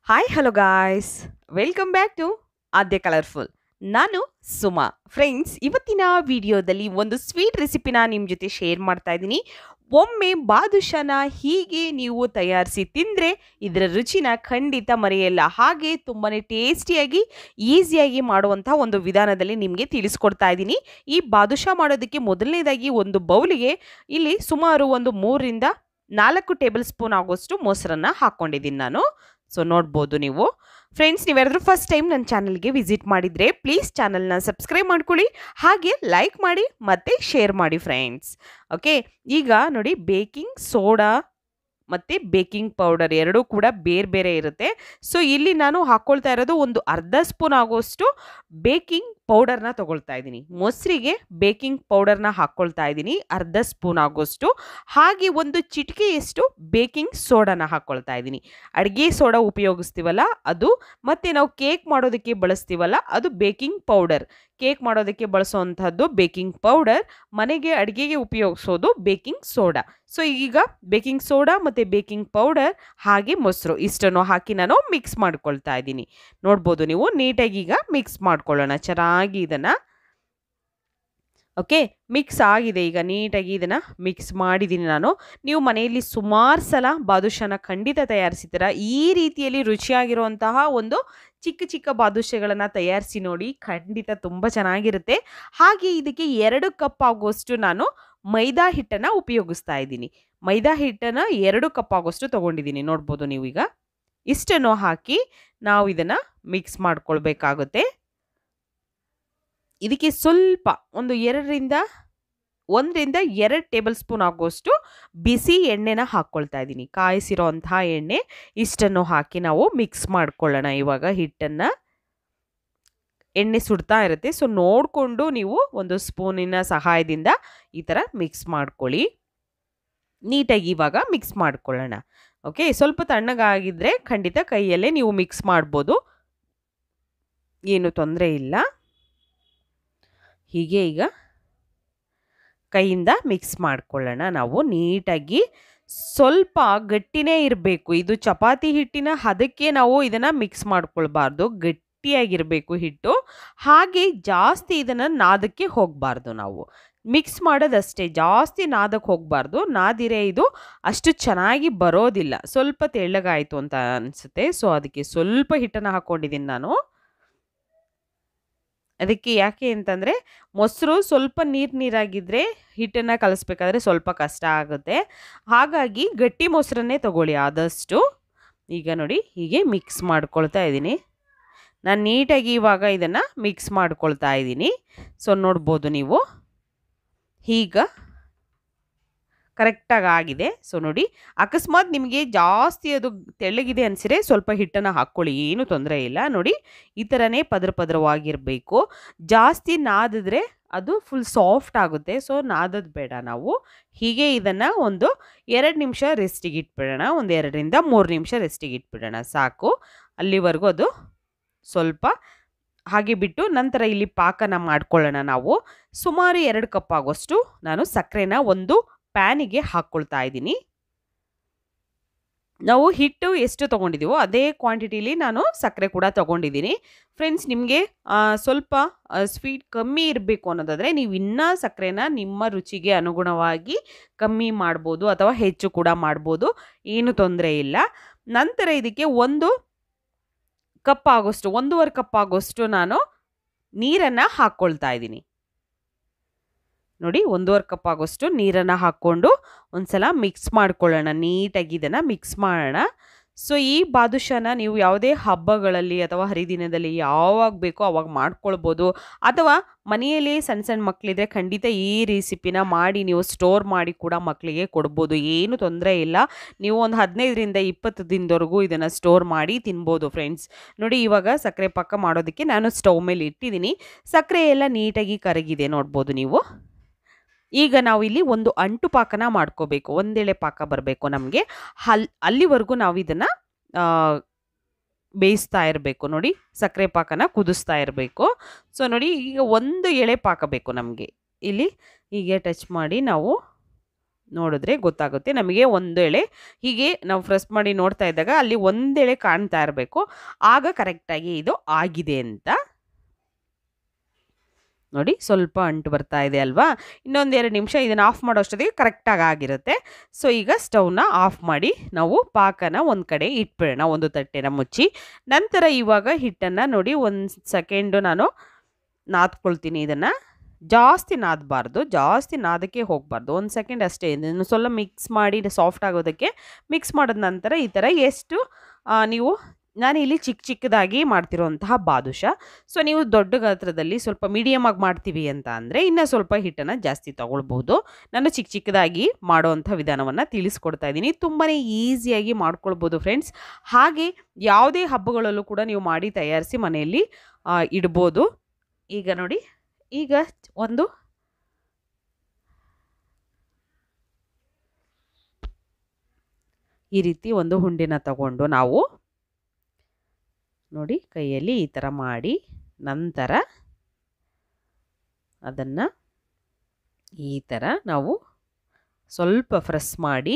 hi hello guys welcome back to Aadya colourful ನಾನು Suma friends ಇವತ್ತಿನ ವಿಡಿಯೋದಲ್ಲಿ ಒಂದು ಸ್ವೀಟ್ ರೆಸಿಪಿನ ನಿಮ್ಮ ಜೊತೆ ಶೇರ್ ಮಾಡ್ತಾ ಇದ್ದೀನಿ ಒಮ್ಮೆ ಬಾದುಷಾನ ಹೀಗೆ ನೀವು ತಯಾರಿಸಿ ತಿಂದರೆ ಇದರ ರುಚಿನ ಖಂಡಿತ ಮರೆಯಲ್ಲ ಹಾಗೆ ತುಂಬಾ ಟೇಸ್ಟಿಯಾಗಿ ಈಸಿಯಾಗಿ ಮಾಡುವಂಥ ಒಂದು ವಿಧಾನದಲ್ಲಿ ನಿಮಗೆ ತಿಳಿಸ್ಕೊಡ್ತಾ ಇದ್ದೀನಿ ಈ ಬಾದುಷಾ ಮಾಡೋದಕ್ಕೆ ಮೊದಲನೇದಾಗಿ ಒಂದು ಬೌಲಿಗೆ ಇಲ್ಲಿ ಸುಮಾರು ಒಂದು ಮೂರರಿಂದ ನಾಲ್ಕು ಟೇಬಲ್ ಸ್ಪೂನ್ ಆಗೋಷ್ಟು ಮೊಸರನ್ನು ಹಾಕ್ಕೊಂಡಿದ್ದೀನಿ ನಾನು ಸೊ ನೋಡ್ಬೋದು ನೀವು ಫ್ರೆಂಡ್ಸ್ ನೀವ್ಯಾರಾದ್ರೂ ಫಸ್ಟ್ ಟೈಮ್ ನನ್ನ ಚಾನಲ್ಗೆ ವಿಸಿಟ್ ಮಾಡಿದರೆ ಪ್ಲೀಸ್ ಚಾನಲ್ನ ಸಬ್ಸ್ಕ್ರೈಬ್ ಮಾಡ್ಕೊಳ್ಳಿ ಹಾಗೆ ಲೈಕ್ ಮಾಡಿ ಮತ್ತು ಶೇರ್ ಮಾಡಿ ಫ್ರೆಂಡ್ಸ್ ಓಕೆ ಈಗ ನೋಡಿ ಬೇಕಿಂಗ್ ಸೋಡಾ ಮತ್ತು ಬೇಕಿಂಗ್ ಪೌಡರ್ ಎರಡೂ ಕೂಡ ಬೇರೆ ಬೇರೆ ಇರುತ್ತೆ ಸೊ ಇಲ್ಲಿ ನಾನು ಹಾಕ್ಕೊಳ್ತಾ ಇರೋದು ಒಂದು ಅರ್ಧ ಸ್ಪೂನ್ ಆಗೋಷ್ಟು ಬೇಕಿಂಗ್ ಪೌಡರ್ನ ತೊಗೊಳ್ತಾ ಇದ್ದೀನಿ ಮೊಸರಿಗೆ ಬೇಕಿಂಗ್ ಪೌಡರ್ನ ಹಾಕ್ಕೊಳ್ತಾ ಇದ್ದೀನಿ ಅರ್ಧ ಸ್ಪೂನ್ ಆಗೋಷ್ಟು ಹಾಗೆ ಒಂದು ಚಿಟಿಕೆಯಷ್ಟು ಬೇಕಿಂಗ್ ಸೋಡಾನ ಹಾಕ್ಕೊಳ್ತಾ ಇದ್ದೀನಿ ಅಡುಗೆ ಸೋಡಾ ಉಪಯೋಗಿಸ್ತೀವಲ್ಲ ಅದು ಮತ್ತು ನಾವು ಕೇಕ್ ಮಾಡೋದಕ್ಕೆ ಬಳಸ್ತೀವಲ್ಲ ಅದು ಬೇಕಿಂಗ್ ಪೌಡರ್ ಕೇಕ್ ಮಾಡೋದಕ್ಕೆ ಬಳಸೋವಂಥದ್ದು ಬೇಕಿಂಗ್ ಪೌಡರ್ ಮನೆಗೆ ಅಡುಗೆಗೆ ಉಪಯೋಗಿಸೋದು ಬೇಕಿಂಗ್ ಸೋಡಾ ಸೊ ಈಗ ಬೇಕಿಂಗ್ ಸೋಡಾ ಮತ್ತು ಬೇಕಿಂಗ್ ಪೌಡರ್ ಹಾಗೆ ಮೊಸರು ಇಷ್ಟನ್ನು ಹಾಕಿ ನಾನು ಮಿಕ್ಸ್ ಮಾಡ್ಕೊಳ್ತಾ ಇದ್ದೀನಿ ನೋಡ್ಬೋದು ನೀವು ನೀಟಾಗಿ ಈಗ ಮಿಕ್ಸ್ ಮಾಡ್ಕೊಳ್ಳೋಣ ಚೆನ್ನಾಗಿ ಇದನ್ನು ಓಕೆ ಮಿಕ್ಸ್ ಆಗಿದೆ ಈಗ ನೀಟಾಗಿ ಇದನ್ನು ಮಿಕ್ಸ್ ಮಾಡಿದ್ದೀನಿ ನಾನು ನೀವು ಮನೆಯಲ್ಲಿ ಸುಮಾರು ಸಲ ಬಾದುಷಾನ ಖಂಡಿತ ತಯಾರಿಸಿದ್ದೀರ ಈ ರೀತಿಯಲ್ಲಿ ರುಚಿಯಾಗಿರುವಂತಹ ಒಂದು ಚಿಕ್ಕ ಚಿಕ್ಕ ಬಾದುಷೆಗಳನ್ನು ತಯಾರಿಸಿ ನೋಡಿ ಖಂಡಿತ ತುಂಬ ಚೆನ್ನಾಗಿರುತ್ತೆ ಹಾಗೆ ಇದಕ್ಕೆ ಎರಡು ಕಪ್ ಆಗುವಷ್ಟು ನಾನು ಮೈದಾ ಹಿಟ್ಟನ್ನು ಉಪಯೋಗಿಸ್ತಾ ಇದ್ದೀನಿ ಮೈದಾ ಹಿಟ್ಟನ್ನು ಎರಡು ಕಪ್ ಆಗೋಷ್ಟು ತೊಗೊಂಡಿದ್ದೀನಿ ನೋಡ್ಬೋದು ನೀವು ಈಗ ಇಷ್ಟನ್ನು ಹಾಕಿ ನಾವು ಇದನ್ನು ಮಿಕ್ಸ್ ಮಾಡ್ಕೊಳ್ಬೇಕಾಗುತ್ತೆ ಇದಕ್ಕೆ ಸ್ವಲ್ಪ ಒಂದು ಎರಡರಿಂದ ಒಂದರಿಂದ ಎರಡು ಟೇಬಲ್ ಸ್ಪೂನ್ ಆಗುವಷ್ಟು ಬಿಸಿ ಎಣ್ಣೆನ ಹಾಕ್ಕೊಳ್ತಾ ಇದ್ದೀನಿ ಕಾಯಿಸಿರೋ ಅಂತಹ ಎಣ್ಣೆ ಇಷ್ಟನ್ನು ಹಾಕಿ ನಾವು ಮಿಕ್ಸ್ ಮಾಡ್ಕೊಳ್ಳೋಣ ಇವಾಗ ಹಿಟ್ಟನ್ನು ಎಣ್ಣೆ ಸುಡ್ತಾ ಇರುತ್ತೆ ಸೊ ನೋಡಿಕೊಂಡು ನೀವು ಒಂದು ಸ್ಪೂನಿನ ಸಹಾಯದಿಂದ ಈ ಥರ ಮಿಕ್ಸ್ ಮಾಡ್ಕೊಳ್ಳಿ ನೀಟಾಗಿ ಇವಾಗ ಮಿಕ್ಸ್ ಮಾಡ್ಕೊಳ್ಳೋಣ ಓಕೆ ಸ್ವಲ್ಪ ತಣ್ಣಗಾಗಿದ್ದರೆ ಖಂಡಿತ ಕೈಯಲ್ಲೇ ನೀವು ಮಿಕ್ಸ್ ಮಾಡ್ಬೋದು ಏನು ತೊಂದರೆ ಇಲ್ಲ ಹೀಗೆ ಈಗ ಕೈಯಿಂದ ಮಿಕ್ಸ್ ಮಾಡ್ಕೊಳ್ಳೋಣ ನಾವು ನೀಟಾಗಿ ಸ್ವಲ್ಪ ಗಟ್ಟಿನೇ ಇರಬೇಕು ಇದು ಚಪಾತಿ ಹಿಟ್ಟಿನ ಹದಕ್ಕೆ ನಾವು ಇದನ್ನು ಮಿಕ್ಸ್ ಮಾಡ್ಕೊಳ್ಬಾರ್ದು ಗಟ್ಟಿಯಾಗಿರಬೇಕು ಹಿಟ್ಟು ಹಾಗೆ ಜಾಸ್ತಿ ಇದನ್ನು ನಾದಕ್ಕೆ ಹೋಗಬಾರ್ದು ನಾವು ಮಿಕ್ಸ್ ಮಾಡೋದಷ್ಟೇ ಜಾಸ್ತಿ ನಾದಕ್ಕೆ ಹೋಗಬಾರ್ದು ನಾದಿರೆ ಇದು ಅಷ್ಟು ಚೆನ್ನಾಗಿ ಬರೋದಿಲ್ಲ ಸ್ವಲ್ಪ ತೆಳ್ಳಗಾಯಿತು ಅಂತ ಅನಿಸುತ್ತೆ ಸೊ ಅದಕ್ಕೆ ಸ್ವಲ್ಪ ಹಿಟ್ಟನ್ನು ಹಾಕ್ಕೊಂಡಿದ್ದೀನಿ ನಾನು ಅದಕ್ಕೆ ಯಾಕೆ ಅಂತಂದರೆ ಮೊಸರು ಸ್ವಲ್ಪ ನೀರು ನೀರಾಗಿದ್ದರೆ ಹಿಟ್ಟನ್ನು ಕಲಿಸ್ಬೇಕಾದ್ರೆ ಸ್ವಲ್ಪ ಕಷ್ಟ ಆಗುತ್ತೆ ಹಾಗಾಗಿ ಗಟ್ಟಿ ಮೊಸರನ್ನೇ ತಗೊಳ್ಳಿ ಆದಷ್ಟು ಈಗ ನೋಡಿ ಹೀಗೆ ಮಿಕ್ಸ್ ಮಾಡ್ಕೊಳ್ತಾ ಇದ್ದೀನಿ ನಾನು ನೀಟಾಗಿ ಇವಾಗ ಇದನ್ನು ಮಿಕ್ಸ್ ಮಾಡ್ಕೊಳ್ತಾ ಇದ್ದೀನಿ ಸೊ ನೋಡ್ಬೋದು ನೀವು ಈಗ ಕರೆಕ್ಟಾಗಿ ಆಗಿದೆ ಸೊ ನೋಡಿ ಅಕಸ್ಮಾತ್ ನಿಮಗೆ ಜಾಸ್ತಿ ಅದು ತೆಳ್ಳಗಿದೆ ಅನಿಸಿದ್ರೆ ಸ್ವಲ್ಪ ಹಿಟ್ಟನ್ನು ಹಾಕ್ಕೊಳ್ಳಿ ಏನೂ ತೊಂದರೆ ಇಲ್ಲ ನೋಡಿ ಈ ಥರನೇ ಪದ್ರ ಪದರವಾಗಿರಬೇಕು ಜಾಸ್ತಿ ನಾದಿದ್ರೆ ಅದು ಫುಲ್ ಸಾಫ್ಟ್ ಆಗುತ್ತೆ ಸೊ ನಾದದ್ ಬೇಡ ನಾವು ಹೀಗೆ ಇದನ್ನು ಒಂದು ಎರಡು ನಿಮಿಷ ರೆಸ್ಟಿಗೆ ಇಟ್ಬಿಡೋಣ ಒಂದು ಎರಡರಿಂದ ಮೂರು ನಿಮಿಷ ರೆಸ್ಟಿಗೆ ಇಟ್ಬಿಡೋಣ ಸಾಕು ಅಲ್ಲಿವರೆಗೂ ಅದು ಸ್ವಲ್ಪ ಹಾಗೆ ಬಿಟ್ಟು ನಂತರ ಇಲ್ಲಿ ಪಾಕನ ಮಾಡ್ಕೊಳ್ಳೋಣ ನಾವು ಸುಮಾರು ಎರಡು ಕಪ್ ಆಗೋಷ್ಟು ನಾನು ಸಕ್ಕರೆನ ಒಂದು ಪ್ಯಾನಿಗೆ ಹಾಕ್ಕೊಳ್ತಾ ಇದ್ದೀನಿ ನಾವು ಹಿಟ್ಟು ಎಷ್ಟು ತೊಗೊಂಡಿದ್ದೀವೋ ಅದೇ ಕ್ವಾಂಟಿಟಿಲಿ ನಾನು ಸಕ್ಕರೆ ಕೂಡ ತೊಗೊಂಡಿದ್ದೀನಿ ಫ್ರೆಂಡ್ಸ್ ನಿಮಗೆ ಸ್ವಲ್ಪ ಸ್ವೀಟ್ ಕಮ್ಮಿ ಇರಬೇಕು ಅನ್ನೋದಾದರೆ ನೀವು ಇನ್ನೂ ಸಕ್ಕರೆನ ನಿಮ್ಮ ರುಚಿಗೆ ಅನುಗುಣವಾಗಿ ಕಮ್ಮಿ ಮಾಡ್ಬೋದು ಅಥವಾ ಹೆಚ್ಚು ಕೂಡ ಮಾಡ್ಬೋದು ಏನು ತೊಂದರೆ ಇಲ್ಲ ನಂತರ ಇದಕ್ಕೆ ಒಂದು ಕಪ್ ಆಗೋಷ್ಟು ಒಂದೂವರೆ ಕಪ್ ಆಗೋಷ್ಟು ನಾನು ನೀರನ್ನು ಹಾಕ್ಕೊಳ್ತಾ ಇದ್ದೀನಿ ನೋಡಿ ಒಂದೂವರೆ ಕಪ್ ಆಗೋಷ್ಟು ನೀರನ್ನು ಹಾಕ್ಕೊಂಡು ಒಂದ್ಸಲ ಮಿಕ್ಸ್ ಮಾಡ್ಕೊಳ್ಳೋಣ ನೀಟಾಗಿ ಇದನ್ನು ಮಿಕ್ಸ್ ಮಾಡೋಣ ಸೊ ಈ ಬಾದುಷಾನ ನೀವು ಯಾವುದೇ ಹಬ್ಬಗಳಲ್ಲಿ ಅಥವಾ ಹರಿದಿನದಲ್ಲಿ ಯಾವಾಗ ಬೇಕೋ ಅವಾಗ ಮಾಡ್ಕೊಳ್ಬೋದು ಅಥವಾ ಮನೆಯಲ್ಲಿ ಸಣ್ಣ ಸಣ್ಣ ಮಕ್ಕಳಿದ್ರೆ ಖಂಡಿತ ಈ ರೆಸಿಪಿನ ಮಾಡಿ ನೀವು ಸ್ಟೋರ್ ಮಾಡಿ ಕೂಡ ಮಕ್ಕಳಿಗೆ ಕೊಡ್ಬೋದು ಏನು ತೊಂದರೆ ಇಲ್ಲ ನೀವು ಒಂದು ಹದಿನೈದರಿಂದ ಇಪ್ಪತ್ತು ದಿನದವರೆಗೂ ಇದನ್ನು ಸ್ಟೋರ್ ಮಾಡಿ ತಿನ್ಬೋದು ಫ್ರೆಂಡ್ಸ್ ನೋಡಿ ಇವಾಗ ಸಕ್ಕರೆ ಪಾಕ ಮಾಡೋದಕ್ಕೆ ನಾನು ಸ್ಟವ್ ಮೇಲೆ ಇಟ್ಟಿದ್ದೀನಿ ಸಕ್ಕರೆ ಎಲ್ಲ ನೀಟಾಗಿ ಕರಗಿದೆ ನೋಡ್ಬೋದು ನೀವು ಈಗ ನಾವು ಇಲ್ಲಿ ಒಂದು ಅಂಟು ಪಾಕನ ಮಾಡ್ಕೋಬೇಕು ಒಂದೆಳೆ ಪಾಕ ಬರಬೇಕು ನಮಗೆ ಹಲ್ ಅಲ್ಲಿವರೆಗೂ ನಾವು ಇದನ್ನು ಬೇಯಿಸ್ತಾ ಇರಬೇಕು ನೋಡಿ ಸಕ್ಕರೆ ಪಾಕನ ಕುದಿಸ್ತಾ ಇರಬೇಕು ಸೊ ನೋಡಿ ಈಗ ಒಂದು ಎಳೆ ಪಾಕ ಬೇಕು ನಮಗೆ ಇಲ್ಲಿ ಹೀಗೆ ಟಚ್ ಮಾಡಿ ನಾವು ನೋಡಿದ್ರೆ ಗೊತ್ತಾಗುತ್ತೆ ನಮಗೆ ಒಂದು ಎಳೆ ಹೀಗೆ ನಾವು ಫ್ರೆಸ್ ಮಾಡಿ ನೋಡ್ತಾ ಇದ್ದಾಗ ಅಲ್ಲಿ ಒಂದೆಳೆ ಕಾಣ್ತಾ ಇರಬೇಕು ಆಗ ಕರೆಕ್ಟಾಗಿ ಇದು ಆಗಿದೆ ಅಂತ ನೋಡಿ ಸ್ವಲ್ಪ ಅಂಟು ಬರ್ತಾ ಇದೆ ಅಲ್ವಾ ಇನ್ನೊಂದೆರಡು ನಿಮಿಷ ಇದನ್ನು ಆಫ್ ಮಾಡೋ ಅಷ್ಟೊತ್ತಿಗೆ ಕರೆಕ್ಟಾಗಿ ಆಗಿರುತ್ತೆ ಸೊ ಈಗ ಸ್ಟವ್ನ ಆಫ್ ಮಾಡಿ ನಾವು ಪಾಕನ ಒಂದು ಕಡೆ ಇಟ್ಬಿಡೋಣ ಒಂದು ತಟ್ಟೆನ ಮುಚ್ಚಿ ನಂತರ ಇವಾಗ ಹಿಟ್ಟನ್ನು ನೋಡಿ ಒಂದು ಸೆಕೆಂಡು ನಾನು ನಾದ್ಕೊಳ್ತೀನಿ ಇದನ್ನು ಜಾಸ್ತಿ ನಾದಬಾರ್ದು ಜಾಸ್ತಿ ನಾದಕ್ಕೆ ಹೋಗಬಾರ್ದು ಒಂದು ಸೆಕೆಂಡ್ ಅಷ್ಟೇ ಇದನ್ನು ಸ್ವಲ್ಪ ಮಿಕ್ಸ್ ಮಾಡಿ ಸಾಫ್ಟ್ ಆಗೋದಕ್ಕೆ ಮಿಕ್ಸ್ ಮಾಡಿದ ನಂತರ ಈ ಥರ ಎಷ್ಟು ಆ, ನೀವು ನಾನಿಲ್ಲಿ ಚಿಕ್ಕ ಚಿಕ್ಕದಾಗಿ ಮಾಡ್ತಿರೋಂತಹ ಬಾದುಷ ಸೊ ನೀವು ದೊಡ್ಡ ಗಾತ್ರದಲ್ಲಿ ಸ್ವಲ್ಪ ಮೀಡಿಯಮ್ ಆಗಿ ಮಾಡ್ತೀವಿ ಅಂತ ಅಂದರೆ ಇನ್ನೂ ಸ್ವಲ್ಪ ಹಿಟ್ಟನ್ನು ಜಾಸ್ತಿ ತೊಗೊಳ್ಬೋದು ನಾನು ಚಿಕ್ಕ ಚಿಕ್ಕದಾಗಿ ಮಾಡೋವಂಥ ವಿಧಾನವನ್ನು ತಿಳಿಸ್ಕೊಡ್ತಾ ಇದ್ದೀನಿ ತುಂಬಾ ಈಸಿಯಾಗಿ ಮಾಡ್ಕೊಳ್ಬೋದು ಫ್ರೆಂಡ್ಸ್ ಹಾಗೆ ಯಾವುದೇ ಹಬ್ಬಗಳಲ್ಲೂ ಕೂಡ ನೀವು ಮಾಡಿ ತಯಾರಿಸಿ ಮನೆಯಲ್ಲಿ ಆ, ಇಡ್ಬೋದು ಈಗ ನೋಡಿ ಈಗ ಒಂದು ಈ ರೀತಿ ಒಂದು ಹುಂಡಿನ ತಗೊಂಡು ನಾವು ನೋಡಿ ಕೈಯಲ್ಲಿ ಈ ಥರ ಮಾಡಿ ನಂತರ ಅದನ್ನು ಈ ಥರ ನಾವು ಸ್ವಲ್ಪ ಫ್ರೆಸ್ ಮಾಡಿ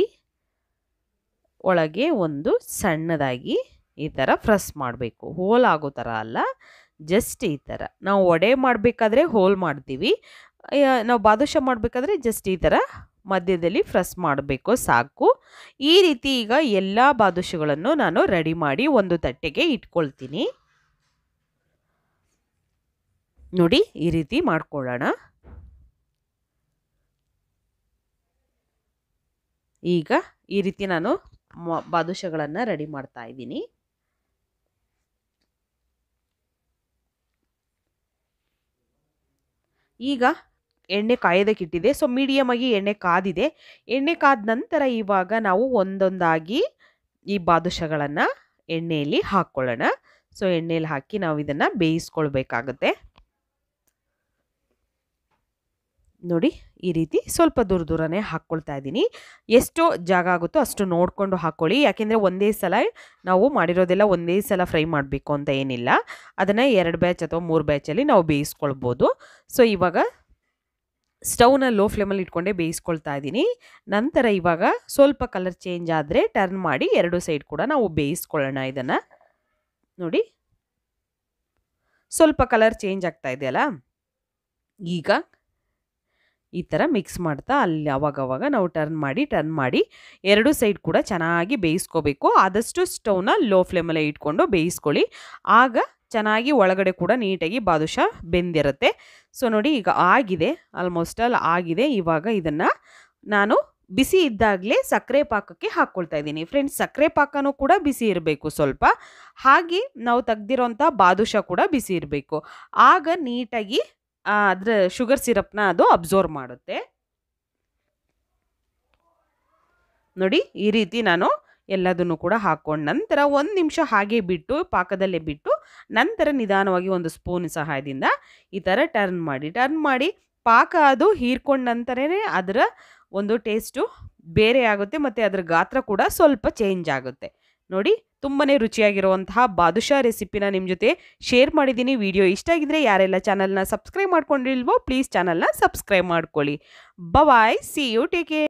ಒಳಗೆ ಒಂದು ಸಣ್ಣದಾಗಿ ಈ ಥರ ಫ್ರೆಸ್ ಮಾಡಬೇಕು ಹೋಲ್ ಆಗೋ ಥರ ಅಲ್ಲ ಜಸ್ಟ್ ಈ ಥರ ನಾವು ವಡೆ ಮಾಡಬೇಕಾದ್ರೆ ಹೋಲ್ ಮಾಡ್ತೀವಿ ಅಯ್ಯ, ನಾವು ಬಾದುಷ ಮಾಡಬೇಕಾದ್ರೆ ಜಸ್ಟ್ ಈ ಥರ ಮಧ್ಯದಲ್ಲಿ ಫ್ರೆಸ್ ಮಾಡಬೇಕು ಸಾಕು ಈ ರೀತಿ ಈಗ ಎಲ್ಲ ಬಾದುಷಗಳನ್ನು ನಾನು ರೆಡಿ ಮಾಡಿ ಒಂದು ತಟ್ಟೆಗೆ ಇಟ್ಕೊಳ್ತೀನಿ ನೋಡಿ ಈ ರೀತಿ ಮಾಡ್ಕೊಳ್ಳೋಣ ಈಗ ಈ ರೀತಿ ನಾನು ಮ- ಬಾದುಷಗಳನ್ನು ರೆಡಿ ಮಾಡ್ತಾ ಇದ್ದೀನಿ ಈಗ ಎಣ್ಣೆ ಕಾಯೋದಕ್ಕಿಟ್ಟಿದೆ ಸೊ ಮೀಡಿಯಮ್ ಆಗಿ ಎಣ್ಣೆ ಕಾದಿದೆ ಎಣ್ಣೆ ಕಾದ ನಂತರ ಇವಾಗ ನಾವು ಒಂದೊಂದಾಗಿ ಈ ಬಾದುಷಗಳನ್ನು ಎಣ್ಣೆಯಲ್ಲಿ ಹಾಕ್ಕೊಳ್ಳೋಣ ಸೊ ಎಣ್ಣೆಯಲ್ಲಿ ಹಾಕಿ ನಾವು ಇದನ್ನು ಬೇಯಿಸ್ಕೊಳ್ಬೇಕಾಗತ್ತೆ ನೋಡಿ ಈ ರೀತಿ ಸ್ವಲ್ಪ ದೂರ ದೂರನೇ ಹಾಕ್ಕೊಳ್ತಾ ಇದ್ದೀನಿ ಎಷ್ಟು ಜಾಗ ಆಗುತ್ತೋ ಅಷ್ಟು ನೋಡಿಕೊಂಡು ಹಾಕ್ಕೊಳ್ಳಿ ಯಾಕೆಂದರೆ ಒಂದೇ ಸಲ ನಾವು ಮಾಡಿರೋದೆಲ್ಲ ಒಂದೇ ಸಲ ಫ್ರೈ ಮಾಡಬೇಕು ಅಂತ ಏನಿಲ್ಲ ಅದನ್ನು ಎರಡು ಬ್ಯಾಚ್ ಅಥವಾ ಮೂರು ಬ್ಯಾಚಲ್ಲಿ ನಾವು ಬೇಯಿಸ್ಕೊಳ್ಬೋದು ಸೊ ಇವಾಗ ಸ್ಟವ್ನ ಲೋ ಫ್ಲೇಮಲ್ಲಿ ಇಟ್ಕೊಂಡೇ ಬೇಯಿಸ್ಕೊಳ್ತಾ ಇದ್ದೀನಿ ನಂತರ ಇವಾಗ ಸ್ವಲ್ಪ ಕಲರ್ ಚೇಂಜ್ ಆದರೆ ಟರ್ನ್ ಮಾಡಿ ಎರಡು ಸೈಡ್ ಕೂಡ ನಾವು ಬೇಯಿಸ್ಕೊಳ್ಳೋಣ ಇದನ್ನು ನೋಡಿ ಸ್ವಲ್ಪ ಕಲರ್ ಚೇಂಜ್ ಆಗ್ತಾ ಇದೆಯಲ್ಲ ಈಗ ಈ ಥರ ಮಿಕ್ಸ್ ಮಾಡ್ತಾ ಅಲ್ಲಿ ಅವಾಗವಾಗ ನಾವು ಟರ್ನ್ ಮಾಡಿ ಟರ್ನ್ ಮಾಡಿ ಎರಡು ಸೈಡ್ ಕೂಡ ಚೆನ್ನಾಗಿ ಬೇಯಿಸ್ಕೋಬೇಕು ಆದಷ್ಟು ಸ್ಟವ್ನ ಲೋ ಫ್ಲೇಮಲ್ಲೇ ಇಟ್ಕೊಂಡು ಬೇಯಿಸ್ಕೊಳ್ಳಿ ಆಗ ಚೆನ್ನಾಗಿ ಒಳಗಡೆ ಕೂಡ ನೀಟಾಗಿ ಬಾದುಷ ಬೆಂದಿರುತ್ತೆ ಸೊ ನೋಡಿ ಈಗ ಆಗಿದೆ ಆಲ್ಮೋಸ್ಟ್ ಅಲ್ಲಿ ಆಗಿದೆ ಇವಾಗ ಇದನ್ನು ನಾನು ಬಿಸಿ ಇದ್ದಾಗಲೇ ಸಕ್ಕರೆ ಪಾಕಕ್ಕೆ ಹಾಕ್ಕೊಳ್ತಾ ಇದ್ದೀನಿ ಫ್ರೆಂಡ್ಸ್ ಸಕ್ಕರೆ ಪಾಕನೂ ಕೂಡ ಬಿಸಿ ಇರಬೇಕು ಸ್ವಲ್ಪ ಹಾಗೆ ನಾವು ತೆಗ್ದಿರೋಂಥ ಬಾದುಷ ಕೂಡ ಬಿಸಿ ಇರಬೇಕು ಆಗ ನೀಟಾಗಿ ಅದರ ಶುಗರ್ ಸಿರಪ್ನ ಅದು ಅಬ್ಸರ್ವ್ ಮಾಡುತ್ತೆ ನೋಡಿ ಈ ರೀತಿ ನಾನು ಎಲ್ಲದನ್ನು ಕೂಡ ಹಾಕ್ಕೊಂಡು ನಂತರ ಒಂದು ನಿಮಿಷ ಹಾಗೆ ಬಿಟ್ಟು ಪಾಕದಲ್ಲೇ ಬಿಟ್ಟು ನಂತರ ನಿಧಾನವಾಗಿ ಒಂದು ಸ್ಪೂನ್ ಸಹಾಯದಿಂದ ಈ ಥರ ಟರ್ನ್ ಮಾಡಿ ಟರ್ನ್ ಮಾಡಿ ಪಾಕ ಅದು ಹೀರ್ಕೊಂಡ ನಂತರನೇ ಅದರ ಒಂದು ಟೇಸ್ಟು ಬೇರೆ ಆಗುತ್ತೆ ಮತ್ತು ಅದರ ಗಾತ್ರ ಕೂಡ ಸ್ವಲ್ಪ ಚೇಂಜ್ ಆಗುತ್ತೆ ನೋಡಿ ತುಂಬಾ ರುಚಿಯಾಗಿರುವಂತಹ ಬಾದುಷಾ ರೆಸಿಪಿನ ನಿಮ್ಮ ಜೊತೆ ಶೇರ್ ಮಾಡಿದ್ದೀನಿ ವಿಡಿಯೋ ಇಷ್ಟ ಆಗಿದ್ರೆ ಯಾರೆಲ್ಲ ಚಾನಲ್ನ ಸಬ್ಸ್ಕ್ರೈಬ್ ಮಾಡ್ಕೊಂಡಿಲ್ವೋ ಪ್ಲೀಸ್ ಚಾನಲ್ನ ಸಬ್ಸ್ಕ್ರೈಬ್ ಮಾಡ್ಕೊಳ್ಳಿ ಬಾಯ್ ಸಿ ಯು ಟೇಕ್